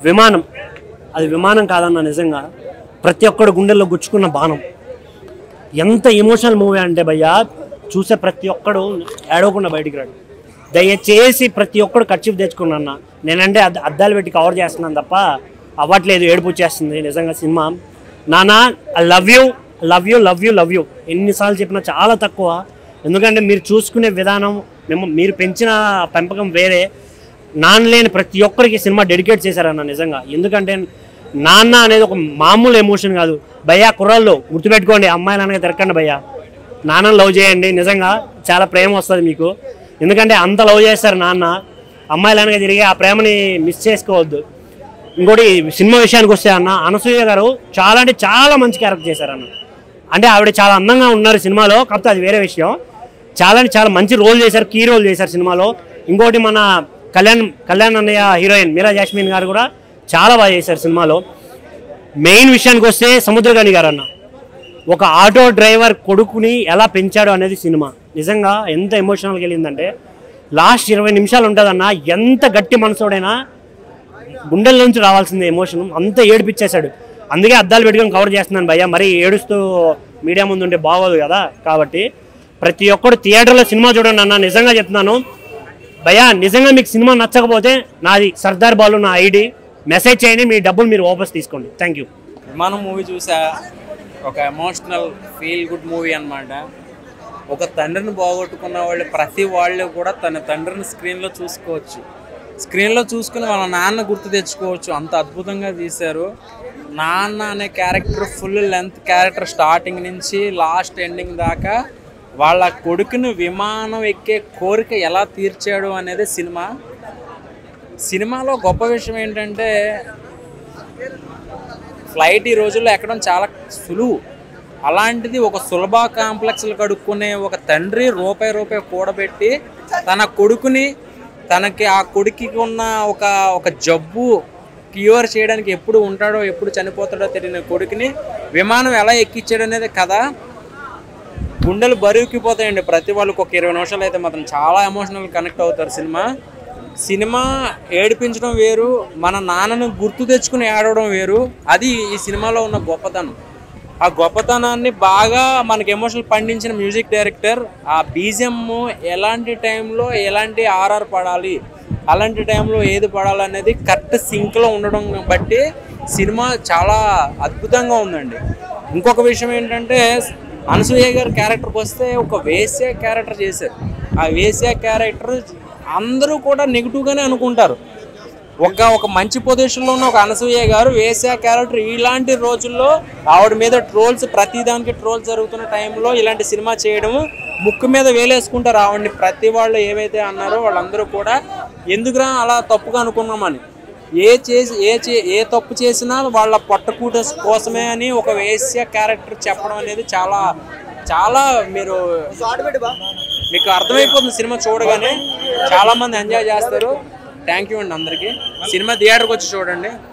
విమానం అది విమానం కాదన్న నిజంగా ప్రతి ఒక్కడు గుండెల్లో గుచ్చుకున్న బాణం ఎంత ఎమోషనల్ మూవీ అంటే భయ్యా చూసే ప్రతి ఒక్కడు ఏడవకుండా బయటికి రాడు దయచేసి ప్రతి ఒక్కడు ఖర్చు తెచ్చుకున్నా నేనంటే అద్ద- అద్దాలు పెట్టి కవర్ చేస్తున్నాను తప్ప అవ్వట్లేదు ఏడుపు వచ్చేస్తుంది నిజంగా సినిమా నానా I love you love you love you love you ఎన్నిసార్లు చెప్పినా చాలా తక్కువ ఎందుకంటే మీరు చూసుకునే విధానం మేము మీరు పెంచిన పెంపకం వేరే నాన్న లేని ప్రతి ఒక్కరికి సినిమా డెడికేట్ చేశారన్న నిజంగా ఎందుకంటే నాన్న అనేది ఒక మామూలు ఎమోషన్ కాదు భయ్యా కుర్రాళ్ళు గుర్తుపెట్టుకోండి అమ్మాయిలు అనగా తిరగండి భయ్యా నాన్నని లవ్ చేయండి నిజంగా చాలా ప్రేమ వస్తుంది మీకు ఎందుకంటే అంత లవ్ చేస్తారు నాన్న అమ్మాయిలు అనగా తిరిగి ఆ ప్రేమని మిస్ చేసుకోవద్దు ఇంకోటి సినిమా విషయానికి వస్తే అన్న అనసూయ గారు చాలా అంటే చాలా మంచి క్యారెక్టర్ చేశారు అన్న అంటే ఆవిడ చాలా అందంగా ఉన్నారు సినిమాలో కాకపోతే అది వేరే విషయం చాలా అంటే చాలా మంచి రోల్ చేశారు కీ రోల్ చేశారు సినిమాలో ఇంకోటి మన కళ్యాణ్ కళ్యాణ్ అన్నయ్య హీరోయిన్ మీరా జాస్మిన్ గారు కూడా చాలా బాగా చేశారు సినిమాలో మెయిన్ విషయానికి వస్తే సముద్రగాని గారు అన్న ఒక ఆటో డ్రైవర్ కొడుకుని ఎలా పెంచాడు అనేది సినిమా నిజంగా ఎంత ఎమోషనల్గా వెళ్ళిందంటే లాస్ట్ ఇరవై నిమిషాలు ఉంటుందన్న ఎంత గట్టి మనసోడైనా గుండెల నుంచి రావాల్సింది ఎమోషన్ అంత ఏడిపించేశాడు అందుకే అద్దాలు పెట్టుకొని కవర్ చేస్తున్నాను భయ్య మరి ఏడుస్తూ మీడియా ముందు ఉంటే బాగోదు కదా కాబట్టి ప్రతి ఒక్కరు థియేటర్లో సినిమా చూడండి అన్న నిజంగా చెప్తున్నాను భయ్యా నిజంగా మీకు సినిమా నచ్చకపోతే నాది సర్దార్ బాలు నా ఐడి మెసేజ్ చేయండి మీ డబ్బులు మీరు వాపస్ తీసుకోండి థ్యాంక్ యూ విమానం మూవీ చూసా ఒక ఎమోషనల్ ఫీల్ గుడ్ మూవీ అన్నమాట ఒక తండ్రిని పోగొట్టుకున్న వాళ్ళు ప్రతి వాళ్ళు కూడా తన తండ్రిని స్క్రీన్లో చూసుకోవచ్చు స్క్రీన్లో చూసుకుని వాళ్ళ నాన్న గుర్తు తెచ్చుకోవచ్చు అంత అద్భుతంగా తీశారు నాన్న అనే character full length character starting నుంచి లాస్ట్ ఎండింగ్ దాకా వాళ్ళ కొడుకుని విమానం ఎక్కే కోరిక ఎలా తీర్చాడు అనేది సినిమా సినిమాలో గొప్ప విషయం ఏంటంటే ఫ్లైట్ ఈ రోజుల్లో ఎక్కడం చాలా సులువు అలాంటిది ఒక సులభ కాంప్లెక్స్లు కడుక్కునే ఒక తండ్రి రూపాయి రూపాయి కూడబెట్టి తన కొడుకుని తనకి ఆ కొడుకుకి ఉన్న ఒక ఒక జబ్బు క్యూర్ చేయడానికి ఎప్పుడు ఉంటాడో ఎప్పుడు చనిపోతాడో తెలియని కొడుకుని విమానం ఎలా ఎక్కించాడు అనేది కథ గుండెలు బరువుకిపోతాయండి ప్రతి వాళ్ళకి ఒక ఇరవై నిమిషాలు అయితే మాత్రం చాలా ఎమోషనల్ కనెక్ట్ అవుతారు సినిమా సినిమా ఏడిపించడం వేరు మన నాన్నను గుర్తు తెచ్చుకుని ఏడవడం వేరు అది ఈ సినిమాలో ఉన్న గొప్పతనం ఆ గొప్పతనాన్ని బాగా మనకి ఎమోషనల్ పండించిన మ్యూజిక్ డైరెక్టర్ ఆ బీజిఎం ఎలాంటి టైంలో ఎలాంటి ఆర్ఆర్ పడాలి అలాంటి టైంలో ఏది పడాలి అనేది కరెక్ట్ సింక్లో ఉండడం బట్టి సినిమా చాలా అద్భుతంగా ఉందండి ఇంకొక విషయం ఏంటంటే అనసూయ గారి క్యారెక్టర్కి వస్తే ఒక వేశ్య క్యారెక్టర్ చేశారు ఆ వేశ్య క్యారెక్టర్ అందరూ కూడా నెగిటివ్గానే అనుకుంటారు ఒక ఒక మంచి పొజిషన్లో ఉన్న ఒక అనసూయ గారు వేసే క్యారెక్టర్ ఇలాంటి రోజుల్లో ఆవిడ మీద ట్రోల్స్ ప్రతిదానికి ట్రోల్స్ జరుగుతున్న టైంలో ఇలాంటి సినిమా చేయడము ముక్కు మీద వేలేసుకుంటారు ఆవిడని ప్రతి వాళ్ళు ఏవైతే అన్నారో వాళ్ళందరూ కూడా ఎందుకురా అలా తప్పుగా అనుకున్నామని ఏ చేసి ఏ చే ఏ తప్పు చేసినా వాళ్ళ పొట్టకూట కోసమే అని ఒక వేశ్య క్యారెక్టర్ చెప్పడం అనేది చాలా చాలా మీరు మీకు అర్థమైపోతుంది సినిమా చూడగానే చాలా మంది ఎంజాయ్ చేస్తారు థ్యాంక్ యూ అండి అందరికీ సినిమా థియేటర్కి వచ్చి చూడండి